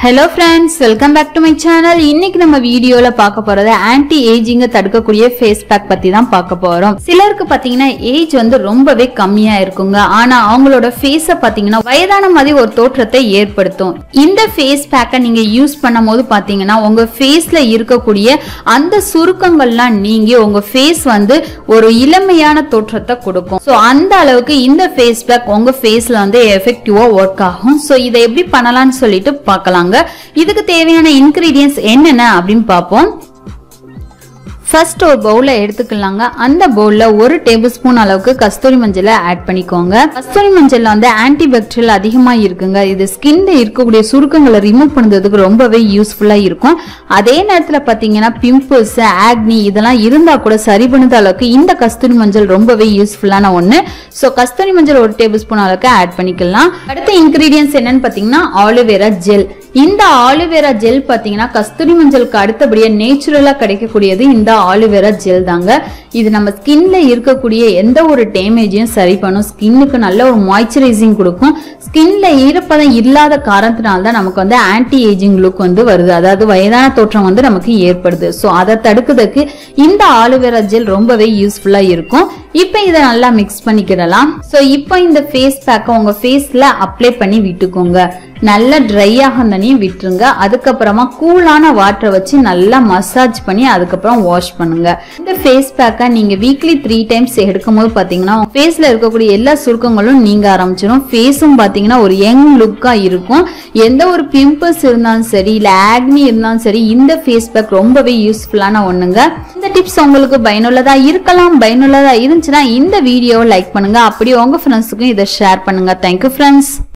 hello friends welcome back to my channel இன்னைக்கு நம்ம வீடியோல பார்க்க போறது ஆன்டி ஏஜிங்க தடுக்கக்கூடிய ஃபேஸ் பேக் பத்தி தான் பார்க்க போறோம் சிலருக்கு பாத்தீங்கன்னா ஏஜ் வந்து ரொம்பவே கம்மியா இருக்குங்க ஆனா அவங்களோட ஃபேஸ பாத்தீங்கன்னா வயதான மாதிரி ஒரு தோற்றத்தை ஏற்படுத்தும் இந்த ஃபேஸ் பேக்கை நீங்க யூஸ் பண்ணும் போது பாத்தீங்கன்னா உங்க ஃபேஸ்ல இருக்கக்கூடிய அந்த சுருக்கங்கள்லாம் நீங்கி உங்க ஃபேஸ் வந்து ஒரு இளமையான தோற்றத்தை கொடுக்கும் ஸோ அந்த அளவுக்கு இந்த ஃபேஸ் பேக் உங்க ஃபேஸ்ல வந்து எஃபெக்டிவா ஒர்க் ஆகும் ஸோ இதை எப்படி பண்ணலாம்னு சொல்லிட்டு பார்க்கலாங்க இதுக்கு தேவையான இன்கிரீடியன்ஸ் என்னென்ன அப்படின்னு பார்ப்போம் ஃபர்ஸ்ட் ஒரு பவுல எடுத்துக்கலாங்க அந்த பவுல்ல ஒரு டேபிள் ஸ்பூன் அளவுக்கு கஸ்தூரி மஞ்சளை ஆட் பண்ணிக்கோங்க கஸ்தூரி மஞ்சள்ல வந்து ஆன்டி பாக்டீரியல் அதிகமா இருக்குங்க இது ஸ்கின்ல இருக்கக்கூடிய சுருக்கங்களை ரிமூவ் பண்ணுறதுக்கு ரொம்பவே யூஸ்ஃபுல்லா இருக்கும் அதே நேரத்துல பாத்தீங்கன்னா பிம்பிள்ஸ் ஆக்னி இதெல்லாம் இருந்தா கூட சரி பண்ணுற அளவுக்கு இந்த கஸ்தூரி மஞ்சள் ரொம்பவே யூஸ்ஃபுல்லான ஒண்ணு ஸோ கஸ்தூரி மஞ்சள் ஒரு டேபிள் ஸ்பூன் அளவுக்கு ஆட் பண்ணிக்கலாம் அடுத்த இன்கிரீடியன்ஸ் என்னன்னு பாத்தீங்கன்னா ஆலிவேரா ஜெல் இந்த ஆலிவேரா ஜெல் பாத்தீங்கன்னா கஸ்தூரி மஞ்சளுக்கு அடுத்தபடியா நேச்சுரலா கிடைக்கக்கூடியது இந்த ஆலிவேரா ஜெல் தாங்க இது நம்ம ஸ்கின்ல இருக்கக்கூடிய எந்த ஒரு டேமேஜையும் சரி பண்ணும் ஸ்கின்னுக்கு நல்ல ஒரு மாய்ச்சரைசிங் கொடுக்கும் ஸ்கின்ல ஈரப்பதம் இல்லாத காரணத்தினால தான் நமக்கு வந்து ஆன்டி ஏஜிங் லுக் வந்து வருது அதாவது வயதான தோற்றம் வந்து நமக்கு ஏற்படுது ஸோ அதை தடுக்கிறதுக்கு இந்த ஆலிவேரா ஜெல் ரொம்பவே யூஸ்ஃபுல்லா இருக்கும் இப்போ இதை நல்லா மிக்ஸ் பண்ணிக்கிடலாம் ஸோ இப்போ இந்த ஃபேஸ் பேக்கை உங்க ஃபேஸ்ல அப்ளை பண்ணி விட்டுக்கோங்க நல்லா ட்ரை ஆகந்தனையும் விட்டுருங்க அதுக்கப்புறமா கூலான வாட்டரை வச்சு நல்லா மசாஜ் பண்ணி அதுக்கப்புறம் வாஷ் பண்ணுங்க இந்த ஃபேஸ் பேக்கை நீங்க வீக்லி த்ரீ டைம்ஸ் எடுக்கும் போது பாத்தீங்கன்னா ஃபேஸ்ல இருக்கக்கூடிய எல்லா சுருக்கங்களும் நீங்க ஆரம்பிச்சிடும் ஃபேஸும் பாத்தீங்கன்னா ஒரு யங் லுக்கா இருக்கும் எந்த ஒரு பிம்பிள்ஸ் இருந்தாலும் சரி இல்ல ஆக்னி இருந்தாலும் சரி இந்த ஃபேஸ் பேக் ரொம்பவே யூஸ்ஃபுல்லான ஒண்ணுங்க இந்த டிப்ஸ் உங்களுக்கு பயனுள்ளதா இருக்கலாம் பயனுள்ளதா இருந்துச்சுன்னா இந்த வீடியோவை லைக் பண்ணுங்க அப்படியே உங்க ஃப்ரெண்ட்ஸுக்கும் இதை ஷேர் பண்ணுங்க தேங்க்யூ ஃப்ரெண்ட்ஸ்